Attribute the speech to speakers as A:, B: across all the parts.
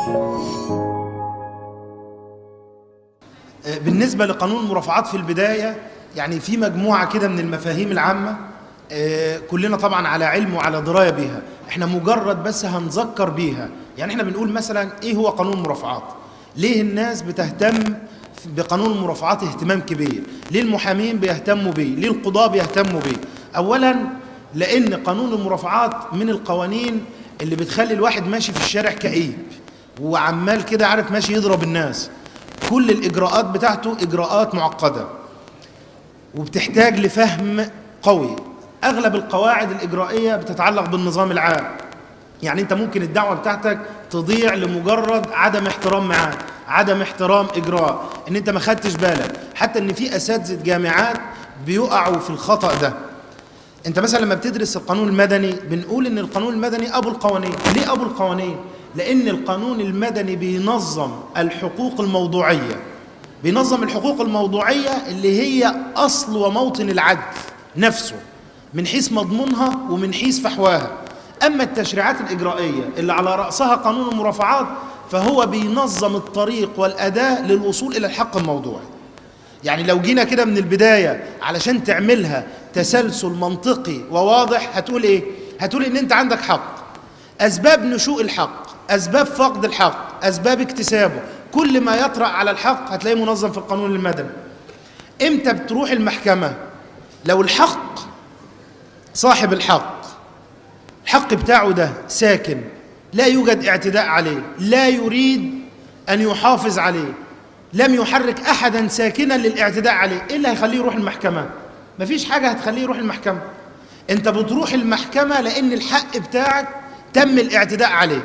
A: بالنسبة لقانون المرافعات في البداية يعني في مجموعة كده من المفاهيم العامة آه، كلنا طبعا على علم وعلى دراية بيها احنا مجرد بس هنذكر بيها يعني احنا بنقول مثلا ايه هو قانون المرافعات ليه الناس بتهتم بقانون المرافعات اهتمام كبير ليه المحامين بيهتموا بيه ليه القضاة بيهتموا بيه اولا لان قانون المرافعات من القوانين اللي بتخلي الواحد ماشي في الشارع كئيب وعمال كده عارف ماشي يضرب الناس كل الإجراءات بتاعته إجراءات معقدة وبتحتاج لفهم قوي أغلب القواعد الإجرائية بتتعلق بالنظام العام يعني أنت ممكن الدعوة بتاعتك تضيع لمجرد عدم احترام معاه عدم احترام إجراء إن أنت ما خدتش بالك حتى إن في أساتذة جامعات بيقعوا في الخطأ ده انت مثلا لما بتدرس القانون المدني بنقول ان القانون المدني ابو القوانين ليه ابو القوانين لان القانون المدني بينظم الحقوق الموضوعيه بينظم الحقوق الموضوعيه اللي هي اصل وموطن العدل نفسه من حيث مضمونها ومن حيث فحواها اما التشريعات الاجرائيه اللي على راسها قانون المرافعات فهو بينظم الطريق والاداه للوصول الى الحق الموضوعي يعني لو جينا كده من البداية علشان تعملها تسلسل منطقي وواضح هتقول ايه هتقول ان انت عندك حق اسباب نشوء الحق اسباب فقد الحق اسباب اكتسابه كل ما يطرأ على الحق هتلاقيه منظم في القانون المدني امتى بتروح المحكمة لو الحق صاحب الحق الحق بتاعه ده ساكن لا يوجد اعتداء عليه لا يريد أن يحافظ عليه لم يحرك أحدا ساكنا للاعتداء عليه إيه اللي هيخليه يروح المحكمة مفيش حاجة هتخليه يروح المحكمة أنت بتروح المحكمة لأن الحق بتاعك تم الاعتداء عليه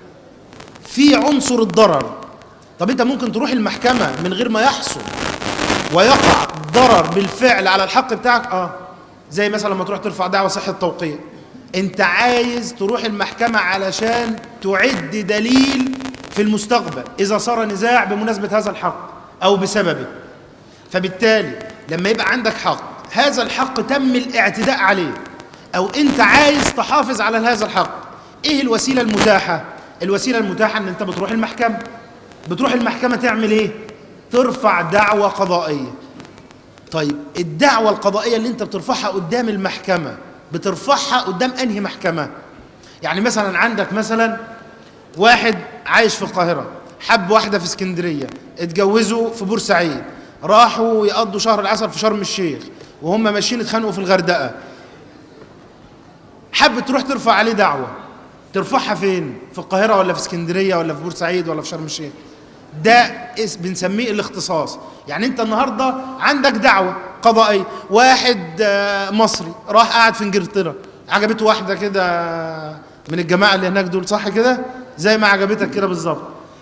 A: في عنصر الضرر طب أنت ممكن تروح المحكمة من غير ما يحصل ويقع ضرر بالفعل على الحق بتاعك آه زي مثلا لما تروح ترفع دعوة صحة توقيع أنت عايز تروح المحكمة علشان تعد دليل في المستقبل إذا صار نزاع بمناسبة هذا الحق أو بسببه فبالتالي لما يبقى عندك حق هذا الحق تم الاعتداء عليه أو أنت عايز تحافظ على هذا الحق إيه الوسيلة المتاحة؟ الوسيلة المتاحة أن أنت بتروح المحكمة بتروح المحكمة تعمل إيه؟ ترفع دعوة قضائية طيب الدعوة القضائية اللي أنت بترفعها قدام المحكمة بترفعها قدام أنهي محكمة؟ يعني مثلا عندك مثلا واحد عايش في القاهرة حب واحدة في اسكندرية اتجوزوا في بورسعيد راحوا يقضوا شهر العسل في شرم الشيخ وهم ماشيين اتخانقوا في الغردقة حب تروح ترفع عليه دعوة ترفعها فين؟ في القاهرة ولا في اسكندرية ولا في بورسعيد ولا في شرم الشيخ ده اس بنسميه الاختصاص يعني انت النهاردة عندك دعوة قضائية واحد آه، مصري راح قاعد في انجلترا عجبته واحدة كده من الجماعة اللي هناك دول صح كده زي ما عجبتك كده بالظبط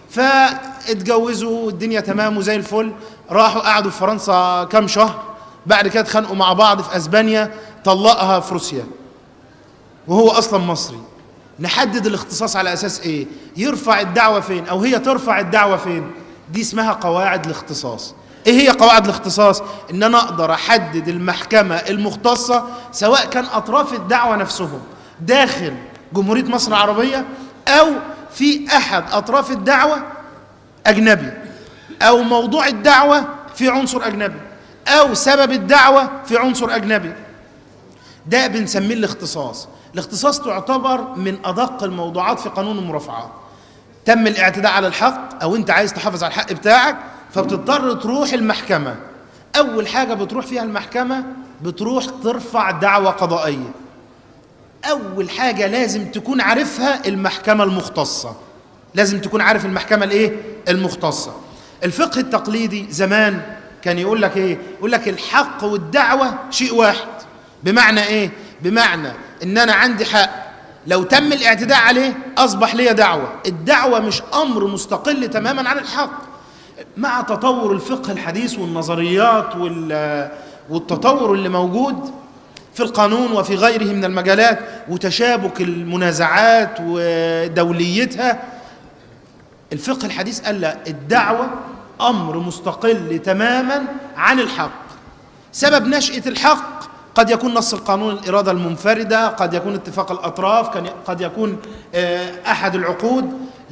A: فاتجوزوا الدنيا تمام وزي الفل راحوا قعدوا في فرنسا كام شهر بعد كده اتخانقوا مع بعض في اسبانيا طلقها في روسيا وهو اصلا مصري نحدد الاختصاص على اساس ايه يرفع الدعوه فين او هي ترفع الدعوه فين دي اسمها قواعد الاختصاص ايه هي قواعد الاختصاص ان انا اقدر احدد المحكمه المختصه سواء كان اطراف الدعوه نفسهم داخل جمهوريه مصر العربيه او في احد اطراف الدعوه اجنبي او موضوع الدعوه في عنصر اجنبي او سبب الدعوه في عنصر اجنبي ده بنسميه الاختصاص الاختصاص تعتبر من ادق الموضوعات في قانون المرافعات تم الاعتداء على الحق او انت عايز تحافظ على الحق بتاعك فبتضطر تروح المحكمه اول حاجه بتروح فيها المحكمه بتروح ترفع دعوه قضائيه اول حاجه لازم تكون عارفها المحكمه المختصه لازم تكون عارف المحكمه الايه المختصه الفقه التقليدي زمان كان يقول لك ايه يقول لك الحق والدعوه شيء واحد بمعنى ايه بمعنى ان انا عندي حق لو تم الاعتداء عليه اصبح لي دعوه الدعوه مش امر مستقل تماما عن الحق مع تطور الفقه الحديث والنظريات وال والتطور اللي موجود في القانون وفي غيره من المجالات وتشابك المنازعات ودوليتها الفقه الحديث قال لا الدعوة أمر مستقل تماما عن الحق سبب نشأة الحق قد يكون نص القانون الإرادة المنفردة قد يكون اتفاق الأطراف قد يكون أحد العقود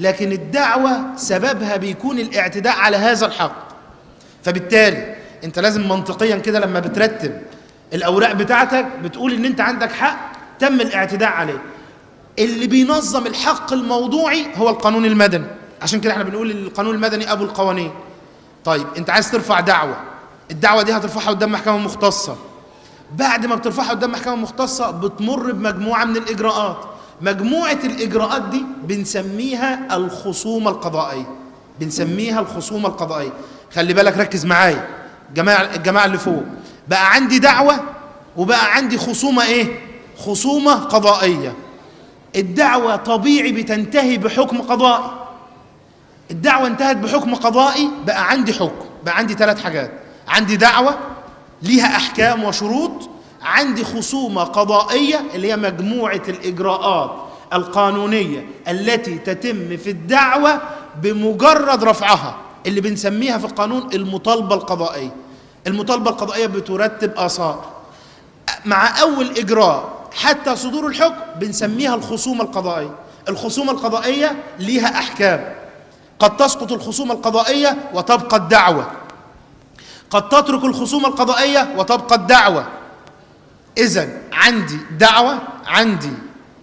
A: لكن الدعوة سببها بيكون الاعتداء على هذا الحق فبالتالي انت لازم منطقيا كده لما بترتب الاوراق بتاعتك بتقول ان انت عندك حق تم الاعتداء عليه اللي بينظم الحق الموضوعي هو القانون المدني عشان كده احنا بنقول القانون المدني ابو القوانين طيب انت عايز ترفع دعوه الدعوه دي هترفعها قدام محكمه مختصه بعد ما بترفعها قدام محكمه مختصه بتمر بمجموعه من الاجراءات مجموعه الاجراءات دي بنسميها الخصومه القضائيه بنسميها الخصومه القضائيه خلي بالك ركز معايا جماعه الجماعه اللي فوق بقى عندي دعوه وبقى عندي خصومه ايه خصومه قضائيه الدعوه طبيعي بتنتهي بحكم قضائي الدعوه انتهت بحكم قضائي بقى عندي حكم بقى عندي ثلاث حاجات عندي دعوه ليها احكام وشروط عندي خصومه قضائيه اللي هي مجموعه الاجراءات القانونيه التي تتم في الدعوه بمجرد رفعها اللي بنسميها في القانون المطالبه القضائيه المطالبه القضائيه بترتب اثار مع اول اجراء حتى صدور الحكم بنسميها الخصومه القضائيه الخصومه القضائيه ليها احكام قد تسقط الخصومه القضائيه وتبقى الدعوه قد تترك الخصومه القضائيه وتبقى الدعوه اذا عندي دعوه عندي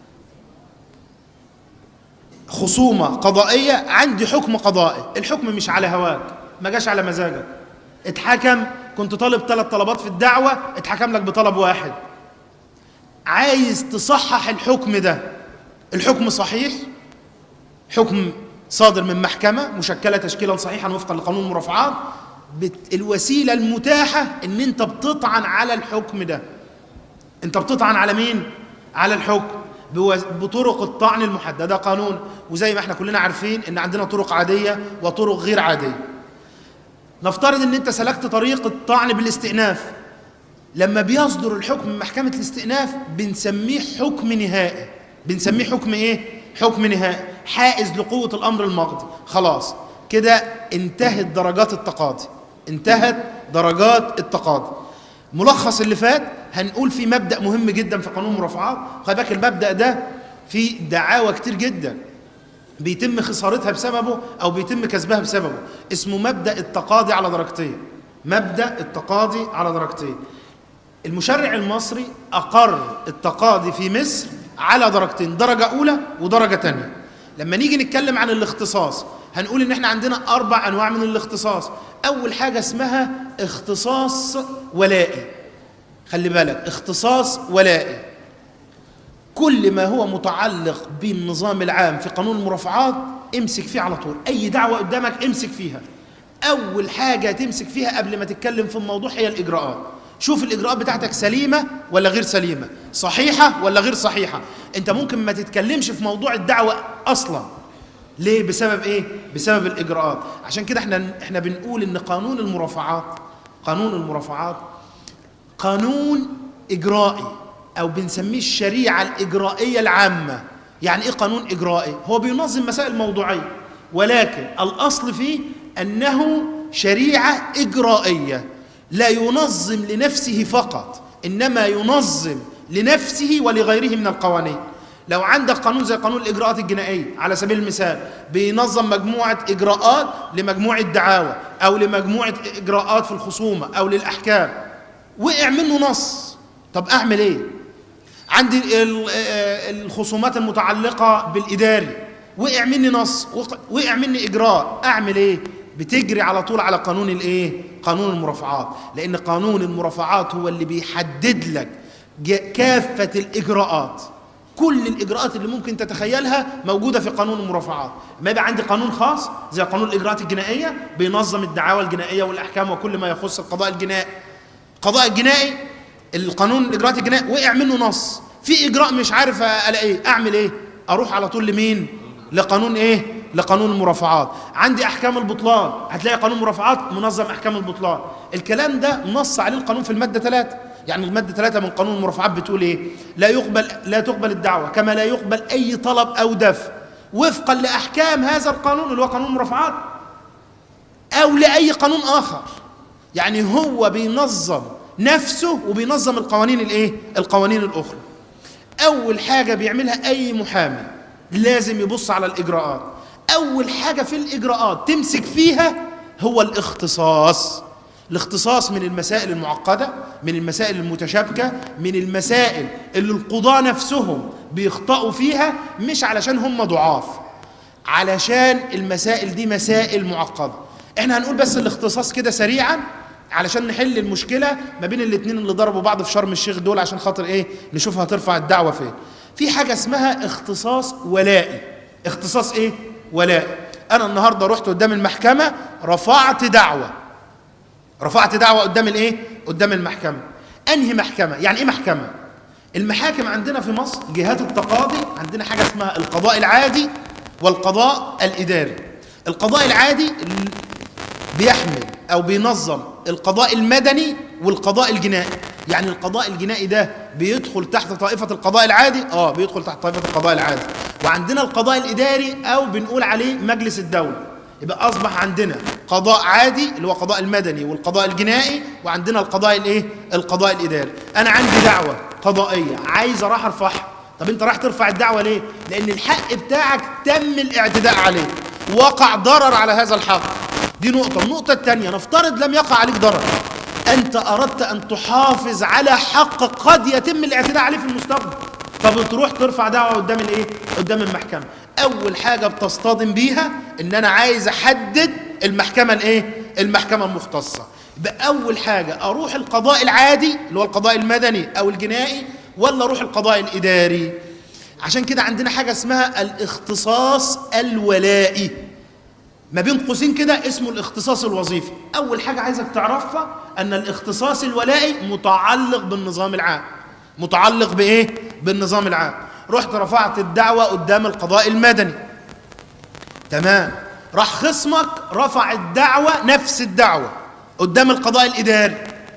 A: خصومه قضائيه عندي حكم قضائي الحكم مش على هواك ما جاش على مزاجك اتحكم كنت طالب ثلاث طلبات في الدعوه اتحكم لك بطلب واحد عايز تصحح الحكم ده الحكم صحيح حكم صادر من محكمه مشكله تشكيلا صحيحا وفقا لقانون المرافعات بت... الوسيله المتاحه ان انت بتطعن على الحكم ده انت بتطعن على مين على الحكم بو- بطرق الطعن المحدده قانون وزي ما احنا كلنا عارفين ان عندنا طرق عاديه وطرق غير عاديه نفترض ان انت سلكت طريق الطعن بالاستئناف لما بيصدر الحكم من محكمه الاستئناف بنسميه حكم نهائي بنسميه حكم ايه حكم نهائي حائز لقوه الامر المقضي خلاص كده انتهت درجات التقاضي انتهت درجات التقاضي ملخص اللي فات هنقول في مبدا مهم جدا في قانون المرافعات خلي بالك المبدا ده في دعاوى كتير جدا بيتم خسارتها بسببه او بيتم كسبها بسببه اسمه مبدا التقاضي على درجتين مبدا التقاضي على درجتين المشرع المصري اقر التقاضي في مصر على درجتين درجه اولى ودرجه ثانيه لما نيجي نتكلم عن الاختصاص هنقول ان احنا عندنا اربع انواع من الاختصاص اول حاجه اسمها اختصاص ولائي خلي بالك اختصاص ولائي كل ما هو متعلق بالنظام العام في قانون المرافعات امسك فيه على طول اي دعوه قدامك امسك فيها اول حاجه تمسك فيها قبل ما تتكلم في الموضوع هي الاجراءات شوف الاجراءات بتاعتك سليمه ولا غير سليمه صحيحه ولا غير صحيحه انت ممكن ما تتكلمش في موضوع الدعوه اصلا ليه بسبب ايه بسبب الاجراءات عشان كده احنا احنا بنقول ان قانون المرافعات قانون المرافعات قانون اجرائي او بنسميه الشريعه الاجرائيه العامه يعني ايه قانون اجرائي هو بينظم مسائل موضوعيه ولكن الاصل فيه انه شريعه اجرائيه لا ينظم لنفسه فقط انما ينظم لنفسه ولغيره من القوانين لو عندك قانون زي قانون الاجراءات الجنائيه على سبيل المثال بينظم مجموعه اجراءات لمجموعه دعاوى او لمجموعه اجراءات في الخصومه او للاحكام وقع منه نص طب اعمل ايه عندي ال- آه، الخصومات المتعلقه بالاداري وقع مني نص وق- وقع مني اجراء اعمل ايه بتجري على طول على قانون الايه قانون المرافعات لان قانون المرافعات هو اللي بيحدد لك ج- كافه الاجراءات كل الاجراءات اللي ممكن تتخيلها موجوده في قانون المرافعات ما يبقى عندي قانون خاص زي قانون الاجراءات الجنائيه بينظم الدعاوى الجنائيه والاحكام وكل ما يخص القضاء الجنائي القضاء الجنائي القانون الاجراءات الجنائي وقع منه نص في اجراء مش عارف الاقيه اعمل ايه اروح على طول لمين لقانون ايه لقانون المرافعات عندي احكام البطلان هتلاقي قانون مرافعات منظم احكام البطلان الكلام ده نص عليه القانون في الماده 3 يعني الماده 3 من قانون المرافعات بتقول ايه لا يقبل لا تقبل الدعوه كما لا يقبل اي طلب او دفع وفقا لاحكام هذا القانون اللي هو قانون المرافعات او لاي قانون اخر يعني هو بينظم نفسه وبينظم القوانين الايه القوانين الاخرى اول حاجه بيعملها اي محامي لازم يبص على الاجراءات اول حاجه في الاجراءات تمسك فيها هو الاختصاص الاختصاص من المسائل المعقده من المسائل المتشابكه من المسائل اللي القضاه نفسهم بيخطئوا فيها مش علشان هم ضعاف علشان المسائل دي مسائل معقده احنا هنقول بس الاختصاص كده سريعا علشان نحل المشكله ما بين الاثنين اللي ضربوا بعض في شرم الشيخ دول عشان خاطر ايه نشوف هترفع الدعوه فين في حاجه اسمها اختصاص ولائي اختصاص ايه ولائي انا النهارده رحت قدام المحكمه رفعت دعوه رفعت دعوه قدام الايه قدام المحكمه انهي محكمه يعني ايه محكمه المحاكم عندنا في مصر جهات التقاضي عندنا حاجه اسمها القضاء العادي والقضاء الاداري القضاء العادي بيحمل او بينظم القضاء المدني والقضاء الجنائي يعني القضاء الجنائي ده بيدخل تحت طائفة القضاء العادي اه بيدخل تحت طائفة القضاء العادي وعندنا القضاء الإداري أو بنقول عليه مجلس الدولة يبقى أصبح عندنا قضاء عادي اللي هو قضاء المدني والقضاء الجنائي وعندنا القضاء الايه القضاء الإداري أنا عندي دعوة قضائية عايز أروح أرفعها طب أنت راح ترفع الدعوة ليه؟ لأن الحق بتاعك تم الاعتداء عليه وقع ضرر على هذا الحق دي نقطة النقطة الثانية نفترض لم يقع عليك ضرر أنت أردت أن تحافظ على حق قد يتم الاعتداء عليه في المستقبل طب تروح ترفع دعوة قدام الإيه؟ قدام المحكمة أول حاجة بتصطدم بيها إن أنا عايز أحدد المحكمة الإيه؟ المحكمة المختصة يبقى أول حاجة أروح القضاء العادي اللي هو القضاء المدني أو الجنائي ولا أروح القضاء الإداري عشان كده عندنا حاجة اسمها الاختصاص الولائي ما بين قوسين كده اسمه الاختصاص الوظيفي اول حاجه عايزك تعرفها ان الاختصاص الولائي متعلق بالنظام العام متعلق بايه بالنظام العام رحت رفعت الدعوه قدام القضاء المدني تمام راح خصمك رفع الدعوه نفس الدعوه قدام القضاء الاداري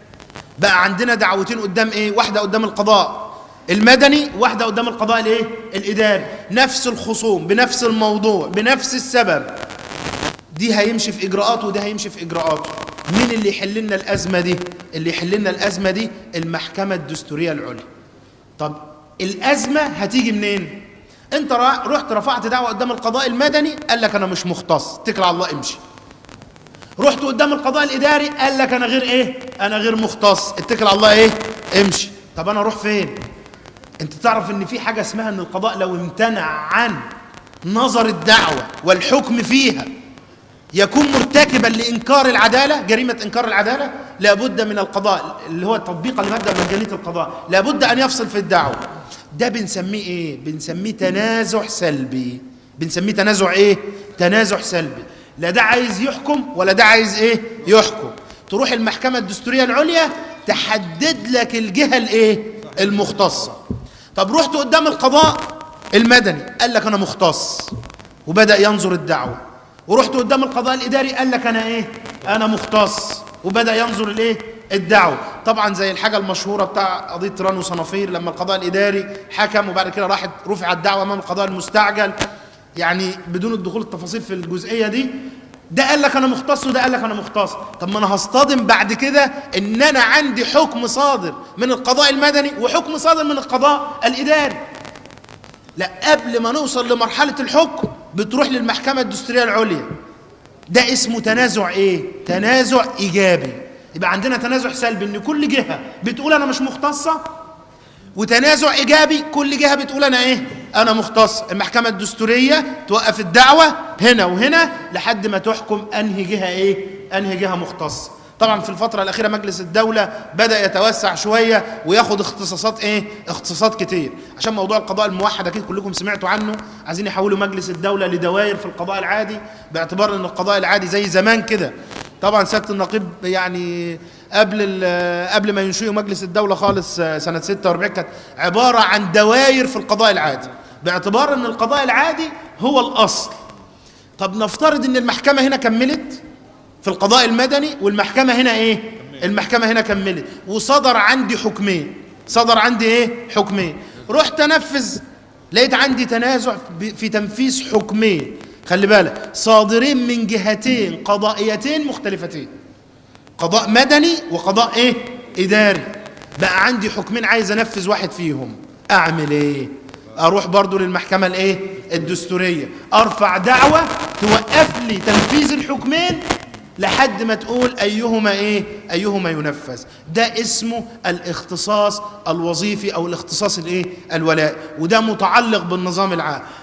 A: بقى عندنا دعوتين قدام ايه واحده قدام القضاء المدني واحده قدام القضاء الايه الاداري نفس الخصوم بنفس الموضوع بنفس السبب دي هيمشي في اجراءاته وده هيمشي في اجراءاته مين اللي يحل لنا الازمه دي اللي يحل لنا الازمه دي المحكمه الدستوريه العليا طب الازمه هتيجي منين انت رحت رفعت دعوه قدام القضاء المدني قال لك انا مش مختص اتكل على الله امشي رحت قدام القضاء الاداري قال لك انا غير ايه انا غير مختص اتكل على الله ايه امشي طب انا اروح فين انت تعرف ان في حاجه اسمها ان القضاء لو امتنع عن نظر الدعوه والحكم فيها يكون مرتكبا لإنكار العدالة جريمة إنكار العدالة لابد من القضاء اللي هو تطبيقا لمبدأ مجانية القضاء لابد أن يفصل في الدعوة ده بنسميه إيه؟ بنسميه تنازع سلبي بنسميه تنازع إيه؟ تنازع سلبي لا ده عايز يحكم ولا ده عايز إيه؟ يحكم تروح المحكمة الدستورية العليا تحدد لك الجهة الإيه؟ المختصة طب رحت قدام القضاء المدني قال لك أنا مختص وبدأ ينظر الدعوة ورحت قدام القضاء الاداري قال لك انا ايه انا مختص وبدا ينظر الايه الدعوه طبعا زي الحاجه المشهوره بتاع قضيه تيران وصنافير لما القضاء الاداري حكم وبعد كده راحت رفع الدعوه امام القضاء المستعجل يعني بدون الدخول التفاصيل في الجزئيه دي ده قال لك انا مختص وده قال لك انا مختص طب ما انا هصطدم بعد كده ان انا عندي حكم صادر من القضاء المدني وحكم صادر من القضاء الاداري لا قبل ما نوصل لمرحله الحكم بتروح للمحكمة الدستورية العليا ده اسمه تنازع ايه تنازع ايجابي يبقى عندنا تنازع سلبي ان كل جهة بتقول انا مش مختصة وتنازع ايجابي كل جهة بتقول انا ايه انا مختص المحكمة الدستورية توقف الدعوة هنا وهنا لحد ما تحكم انهي جهة ايه انهي جهة مختصة طبعا في الفترة الأخيرة مجلس الدولة بدأ يتوسع شوية وياخد اختصاصات ايه اختصاصات كتير عشان موضوع القضاء الموحد أكيد كلكم سمعتوا عنه عايزين يحولوا مجلس الدولة لدوائر في القضاء العادي باعتبار ان القضاء العادي زي زمان كده طبعا سيادة النقيب يعني قبل قبل ما ينشئوا مجلس الدولة خالص سنة 46 كانت عبارة عن دوائر في القضاء العادي باعتبار ان القضاء العادي هو الأصل طب نفترض ان المحكمة هنا كملت في القضاء المدني والمحكمة هنا ايه المحكمة هنا كملت وصدر عندي حكمين صدر عندي ايه حكمين رحت انفذ لقيت عندي تنازع في تنفيذ حكمين خلي بالك صادرين من جهتين قضائيتين مختلفتين قضاء مدني وقضاء ايه اداري بقى عندي حكمين عايز انفذ واحد فيهم اعمل ايه اروح برضو للمحكمة الايه الدستوريه ارفع دعوه توقف لي تنفيذ الحكمين لحد ما تقول ايهما ايه ايهما ينفذ ده اسمه الاختصاص الوظيفي او الاختصاص الايه الولاء وده متعلق بالنظام العام